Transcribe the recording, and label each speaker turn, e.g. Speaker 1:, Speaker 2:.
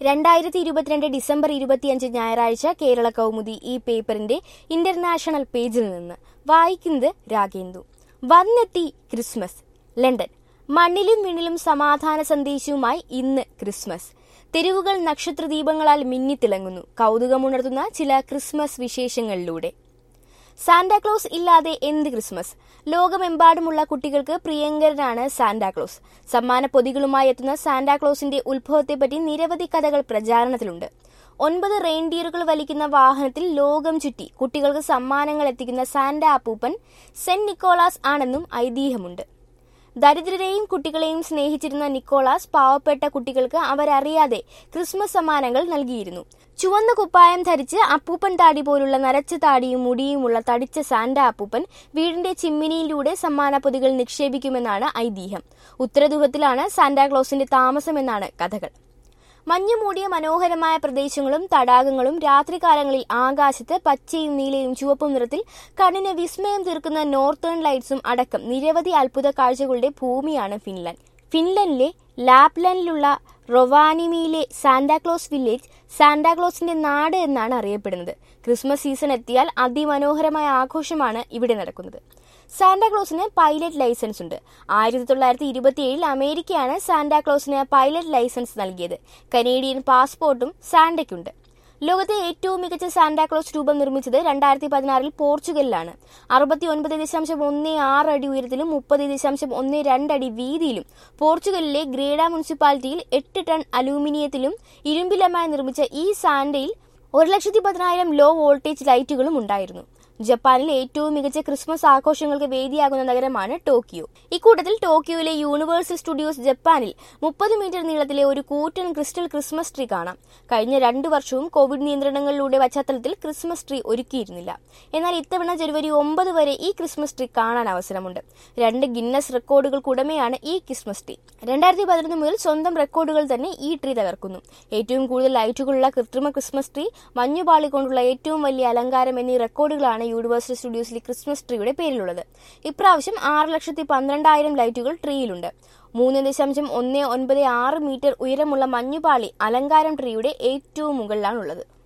Speaker 1: രണ്ടായിരത്തി ഇരുപത്തിരണ്ട് ഡിസംബർ ഇരുപത്തിയഞ്ച് ഞായറാഴ്ച കേരള കൗമുദി ഈ പേപ്പറിന്റെ ഇന്റർനാഷണൽ പേജിൽ നിന്ന് വായിക്കുന്നത് രാഗേന്ദു വന്നെത്തി ക്രിസ്മസ് ലണ്ടൻ മണ്ണിലും വിണ്ണിലും സമാധാന സന്ദേശവുമായി ഇന്ന് ക്രിസ്മസ് തെരുവുകൾ നക്ഷത്രദീപങ്ങളാൽ മിന്നിത്തിളങ്ങുന്നു കൗതുകമുണർത്തുന്ന ചില ക്രിസ്മസ് വിശേഷങ്ങളിലൂടെ സാന്റാക്ലോസ് ഇല്ലാതെ എന്ത് ക്രിസ്മസ് ലോകമെമ്പാടുമുള്ള കുട്ടികൾക്ക് പ്രിയങ്കരനാണ് സാന്റാക്ലോസ് സമ്മാന പൊതികളുമായി എത്തുന്ന സാന്റാക്ലോസിന്റെ ഉത്ഭവത്തെപ്പറ്റി നിരവധി കഥകൾ പ്രചാരണത്തിലുണ്ട് ഒൻപത് റെയിൻഡിയറുകൾ വലിക്കുന്ന വാഹനത്തിൽ ലോകം ചുറ്റി കുട്ടികൾക്ക് സമ്മാനങ്ങൾ എത്തിക്കുന്ന സാന്റ അപ്പൂപ്പൻ സെന്റ് നിക്കോളാസ് ആണെന്നും ഐതിഹ്യമുണ്ട് ദരിദ്രരെയും കുട്ടികളെയും സ്നേഹിച്ചിരുന്ന നിക്കോളാസ് പാവപ്പെട്ട കുട്ടികൾക്ക് അവരറിയാതെ ക്രിസ്മസ് സമ്മാനങ്ങൾ നൽകിയിരുന്നു ചുവന്ന കുപ്പായം ധരിച്ച് അപ്പൂപ്പൻ താടി പോലുള്ള നരച്ച താടിയും മുടിയുമുള്ള തടിച്ച സാന്റ അപ്പൂപ്പൻ വീടിന്റെ ചിമ്മിനിയിലൂടെ സമ്മാന പൊതികൾ നിക്ഷേപിക്കുമെന്നാണ് ഐതിഹ്യം ഉത്തരധ്രുവത്തിലാണ് സാന്റാക്ലോസിന്റെ താമസമെന്നാണ് കഥകൾ മഞ്ഞുമൂടിയ മനോഹരമായ പ്രദേശങ്ങളും തടാകങ്ങളും രാത്രികാലങ്ങളിൽ ആകാശത്ത് പച്ചയും നീലയും ചുവപ്പും നിറത്തിൽ കണ്ണിന് വിസ്മയം തീർക്കുന്ന നോർത്തേൺ ലൈറ്റ്സും അടക്കം നിരവധി അത്ഭുത കാഴ്ചകളുടെ ഭൂമിയാണ് ഫിൻലാൻഡ് ഫിൻലൻഡിലെ ലാപ്ലാൻഡിലുള്ള റൊവാനിമിയിലെ സാന്റാക്ലോസ് വില്ലേജ് സാന്റാക്ലോസിന്റെ നാട് എന്നാണ് അറിയപ്പെടുന്നത് ക്രിസ്മസ് സീസൺ എത്തിയാൽ അതിമനോഹരമായ ആഘോഷമാണ് ഇവിടെ നടക്കുന്നത് സാന്റാക്ലോസിന് പൈലറ്റ് ലൈസൻസ് ഉണ്ട് ആയിരത്തി തൊള്ളായിരത്തി ഇരുപത്തിയേഴിൽ അമേരിക്കയാണ് സാന്റാക്ലോസിന് പൈലറ്റ് ലൈസൻസ് നൽകിയത് കനേഡിയൻ പാസ്പോർട്ടും സാന്റയ്ക്കുണ്ട് ലോകത്തെ ഏറ്റവും മികച്ച സാന്റാക്ലോസ് രൂപം നിർമ്മിച്ചത് രണ്ടായിരത്തി പതിനാറിൽ പോർച്ചുഗലിലാണ് അറുപത്തി ഒൻപത് ദശാംശം ഒന്ന് ആറ് അടി ഉയരത്തിലും മുപ്പത് ദശാംശം ഒന്ന് രണ്ട് അടി വീതിയിലും പോർച്ചുഗലിലെ ഗ്രേഡ മുനിസിപ്പാലിറ്റിയിൽ എട്ട് ടൺ അലൂമിനിയത്തിലും ഇരുമ്പിലമായി നിർമ്മിച്ച ഈ സാന്റയിൽ ഒരു ലക്ഷത്തി പതിനായിരം ലോ വോൾട്ടേജ് ലൈറ്റുകളും ഉണ്ടായിരുന്നു ജപ്പാനിൽ ഏറ്റവും മികച്ച ക്രിസ്മസ് ആഘോഷങ്ങൾക്ക് വേദിയാകുന്ന നഗരമാണ് ടോക്കിയോ ഇക്കൂട്ടത്തിൽ ടോക്കിയോയിലെ യൂണിവേഴ്സൽ സ്റ്റുഡിയോസ് ജപ്പാനിൽ മുപ്പത് മീറ്റർ നീളത്തിലെ ഒരു കൂറ്റൻ ക്രിസ്റ്റൽ ക്രിസ്മസ് ട്രീ കാണാം കഴിഞ്ഞ രണ്ടു വർഷവും കോവിഡ് നിയന്ത്രണങ്ങളിലൂടെ പശ്ചാത്തലത്തിൽ ക്രിസ്മസ് ട്രീ ഒരുക്കിയിരുന്നില്ല എന്നാൽ ഇത്തവണ ജനുവരി ഒമ്പത് വരെ ഈ ക്രിസ്മസ് ട്രീ കാണാൻ അവസരമുണ്ട് രണ്ട് ഗിന്നസ് റെക്കോർഡുകൾക്കുടമയാണ് ഈ ക്രിസ്മസ് ട്രീ രണ്ടായിരത്തി പതിനൊന്ന് മുതൽ സ്വന്തം റെക്കോർഡുകൾ തന്നെ ഈ ട്രീ തകർക്കുന്നു ഏറ്റവും കൂടുതൽ ലൈറ്റുകളുള്ള കൃത്രിമ ക്രിസ്മസ് ട്രീ മഞ്ഞുപാളി കൊണ്ടുള്ള ഏറ്റവും വലിയ അലങ്കാരം എന്നീ റെക്കോർഡുകളാണ് യൂണിവേഴ്സൽ സ്റ്റുഡിയോസിലെ ക്രിസ്മസ് ട്രീയുടെ പേരിലുള്ളത് ഇപ്രാവശ്യം ആറ് ലക്ഷത്തി പന്ത്രണ്ടായിരം ലൈറ്റുകൾ ട്രീയിലുണ്ട് മൂന്ന് ദശാംശം ഒന്ന് ഒൻപത് ആറ് മീറ്റർ ഉയരമുള്ള മഞ്ഞുപാളി അലങ്കാരം ട്രീയുടെ ഏറ്റവും മുകളിലാണുള്ളത്